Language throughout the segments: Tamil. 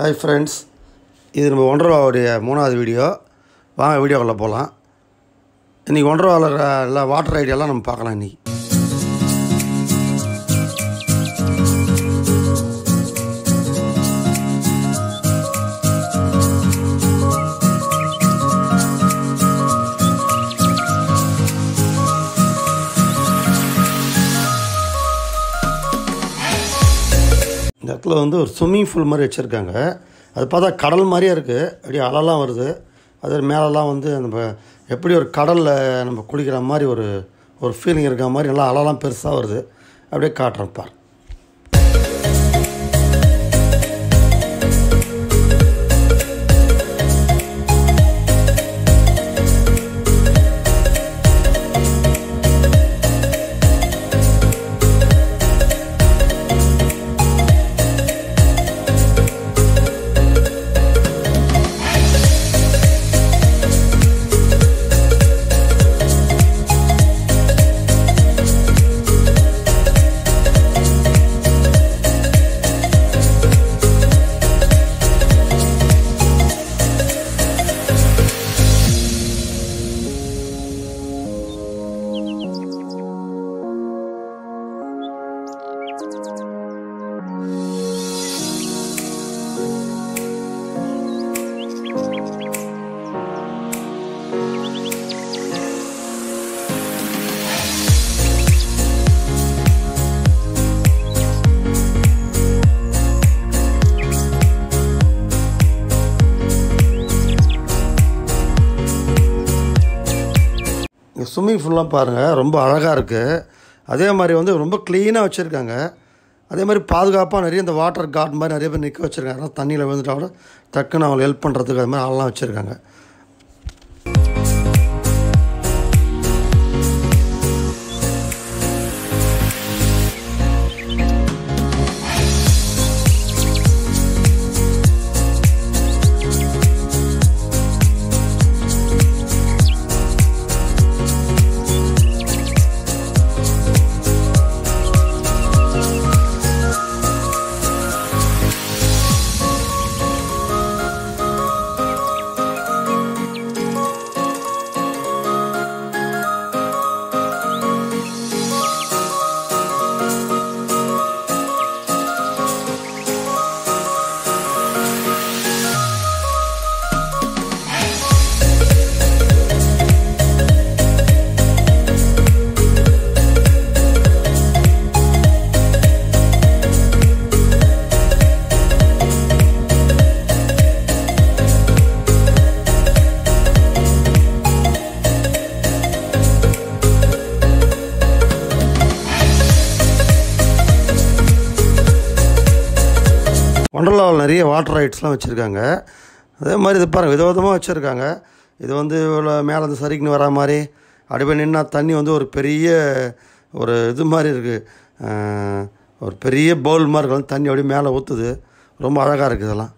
ஹாய் ஃப்ரெண்ட்ஸ் இது நம்ம ஒன்றரவாவுடைய மூணாவது வீடியோ வாங்க வீடியோக்குள்ளே போகலாம் இன்றைக்கி ஒன்றரவாவில் எல்லா வாட்டர் ஐடியாலாம் நம்ம பார்க்கலாம் இன்றைக்கி இந்த இடத்துல வந்து ஒரு ஸ்விம்மிங் பூல் மாதிரி வச்சுருக்காங்க அது பார்த்தா கடல் மாதிரியே இருக்குது அப்படியே அலைலாம் வருது அது மேலெல்லாம் வந்து நம்ம எப்படி ஒரு கடலில் நம்ம குளிக்கிற மாதிரி ஒரு ஒரு ஃபீலிங் இருக்க மாதிரி நல்லா அலைலாம் பெருசாக வருது அப்படியே காட்டுறேன் பார் இங்கே ஸ்விம்மிங் பூல்லாம் பாருங்கள் ரொம்ப அழகாக இருக்குது அதே மாதிரி வந்து ரொம்ப க்ளீனாக வச்சுருக்காங்க அதே மாதிரி பாதுகாப்பாக நிறைய இந்த வாட்டர் கார்டு மாதிரி நிறைய பேர் நிற்க வச்சுருக்காங்க அதனால் தண்ணியில் விழுந்துட்டா கூட டக்குன்னு அவங்களை ஹெல்ப் பண்ணுறதுக்கு அது மாதிரி ஆள்லாம் வச்சுருக்காங்க ஒண்டர்லாவில் நிறைய வாட்டர் ரைட்ஸ்லாம் வச்சுருக்காங்க அதே மாதிரி இது பாருங்கள் விதவிதமாக வச்சுருக்காங்க இது வந்து இவ்வளோ மேலே வந்து சரிக்குன்னு வரா மாதிரி அப்படியே நின்னா தண்ணி வந்து ஒரு பெரிய ஒரு இது மாதிரி இருக்குது ஒரு பெரிய பவுல் மாதிரி இருக்கு தண்ணி அப்படியே மேலே ஊற்றுது ரொம்ப அழகாக இருக்குது இதெல்லாம்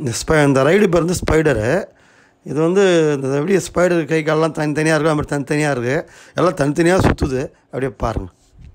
இந்த ஸ்பை இந்த ரைடு பேர் வந்து ஸ்பைடரு இது வந்து இந்த எப்படி ஸ்பைடர் கை காலெலாம் தனித்தனியாக இருக்கும் அப்படி தனித்தனியாக இருக்குது எல்லாம் தனித்தனியாக சுற்றுது அப்படியே பாருங்கள்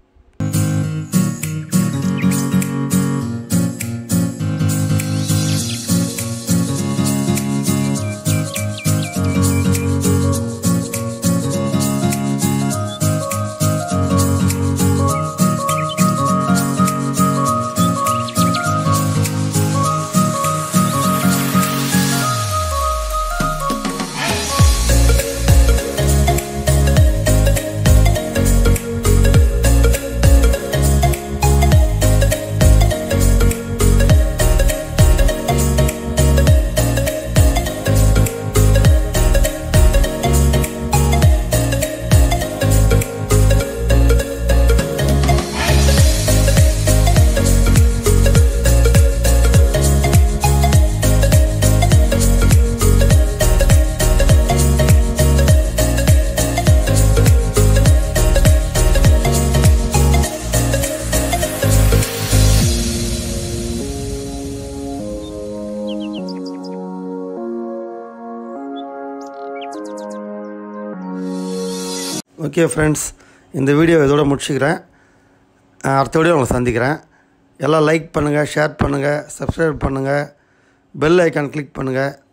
ஓகே ஃப்ரெண்ட்ஸ் இந்த வீடியோ இதோட முடிச்சுக்கிறேன் அஹ் அடுத்த வீடியோ உங்களை சந்திக்கிறேன் எல்லாம் லைக் பண்ணுங்கள் ஷேர் பண்ணுங்கள் சப்ஸ்கிரைப் பண்ணுங்கள் பெல் ஐக்கான் கிளிக் பண்ணுங்கள்